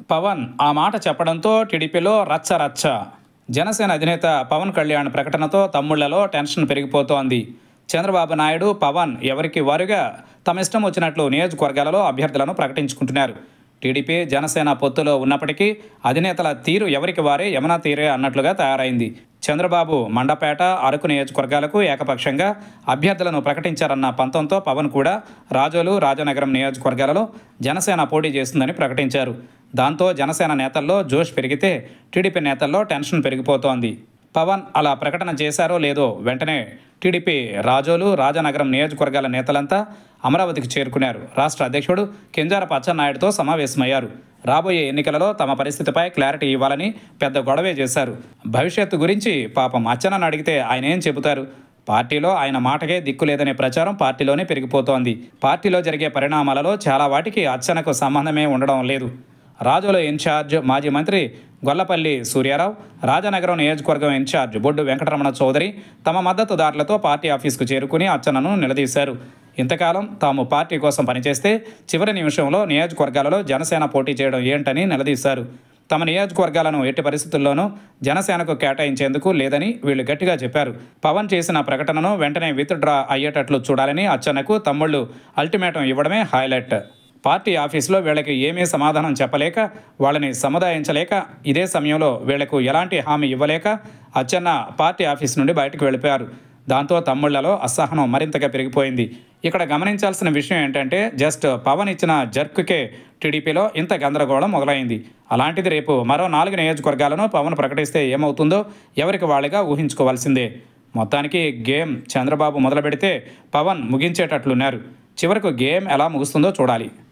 పవన్ ఆ మాట చెప్పడంతో టీడీపీలో రచ్చ రచ్చ జనసేన అధినేత పవన్ కళ్యాణ్ ప్రకటనతో తమ్ముళ్లలో టెన్షన్ పెరిగిపోతోంది చంద్రబాబు నాయుడు పవన్ ఎవరికి వారుగా తమ ఇష్టం వచ్చినట్లు నియోజకవర్గాలలో అభ్యర్థులను ప్రకటించుకుంటున్నారు టీడీపీ జనసేన పొత్తులో ఉన్నప్పటికీ అధినేతల తీరు ఎవరికి వారే యమునా తీరే అన్నట్లుగా తయారైంది చంద్రబాబు మండపేట అరకు నియోజకవర్గాలకు ఏకపక్షంగా అభ్యర్థులను ప్రకటించారన్న పంతంతో పవన్ కూడా రాజోలు రాజనగరం నియోజకవర్గాలలో జనసేన పోటీ చేస్తుందని ప్రకటించారు దాంతో జనసేన నేతల్లో జోష్ పెరిగితే టీడీపీ నేతల్లో టెన్షన్ పెరిగిపోతోంది పవన్ అలా ప్రకటన చేశారో లేదో వెంటనే టీడీపీ రాజోలు రాజనగరం నియోజకవర్గాల నేతలంతా అమరావతికి చేరుకున్నారు రాష్ట్ర అధ్యక్షుడు కింజారపు అచ్చెన్నాయుడుతో సమావేశమయ్యారు రాబోయే ఎన్నికలలో తమ పరిస్థితిపై క్లారిటీ ఇవ్వాలని పెద్ద గొడవే చేశారు భవిష్యత్తు గురించి పాపం అచ్చెన్నను అడిగితే ఆయన ఏం చెబుతారు పార్టీలో ఆయన మాటకే దిక్కు లేదనే ప్రచారం పార్టీలోనే పెరిగిపోతోంది పార్టీలో జరిగే పరిణామాలలో చాలా వాటికి అచ్చనకు సంబంధమే ఉండడం లేదు రాజుల ఇన్ఛార్జ్ మాజీ మంత్రి గొల్లపల్లి సూర్యారావు రాజనగరం నియోజకవర్గం ఇన్ఛార్జ్ బొడ్డు వెంకటరమణ చౌదరి తమ మద్దతుదారులతో పార్టీ ఆఫీసుకు చేరుకుని అచ్చనను నిలదీశారు ఇంతకాలం తాము పార్టీ కోసం పనిచేస్తే చివరి నిమిషంలో నియోజకవర్గాలలో జనసేన పోటీ చేయడం ఏంటని నిలదీశారు తమ నియోజకవర్గాలను ఎట్టి పరిస్థితుల్లోనూ జనసేనకు కేటాయించేందుకు లేదని వీళ్ళు గట్టిగా చెప్పారు పవన్ చేసిన ప్రకటనను వెంటనే విత్డ్రా అయ్యేటట్లు చూడాలని అచ్చన్నకు తమ్ముళ్ళు అల్టిమేటం ఇవ్వడమే హైలైట్ పార్టీ ఆఫీసులో వీళ్ళకి ఏమీ సమాధానం చెప్పలేక వాళ్ళని సముదాయించలేక ఇదే సమయంలో వీళ్లకు ఎలాంటి హామీ ఇవ్వలేక అచ్చెన్న పార్టీ ఆఫీస్ నుండి బయటకు వెళ్ళిపోయారు దాంతో తమ్ముళ్లలో అసహనం మరింతగా పెరిగిపోయింది ఇక్కడ గమనించాల్సిన విషయం ఏంటంటే జస్ట్ పవన్ ఇచ్చిన జర్క్కే టీడీపీలో ఇంత గందరగోళం మొదలైంది అలాంటిది రేపు మరో నాలుగు నియోజకవర్గాలను పవన్ ప్రకటిస్తే ఏమవుతుందో ఎవరికి వాళ్ళుగా ఊహించుకోవాల్సిందే మొత్తానికి గేమ్ చంద్రబాబు మొదలు పెడితే పవన్ ముగించేటట్లున్నారు చివరకు గేమ్ ఎలా ముగుస్తుందో చూడాలి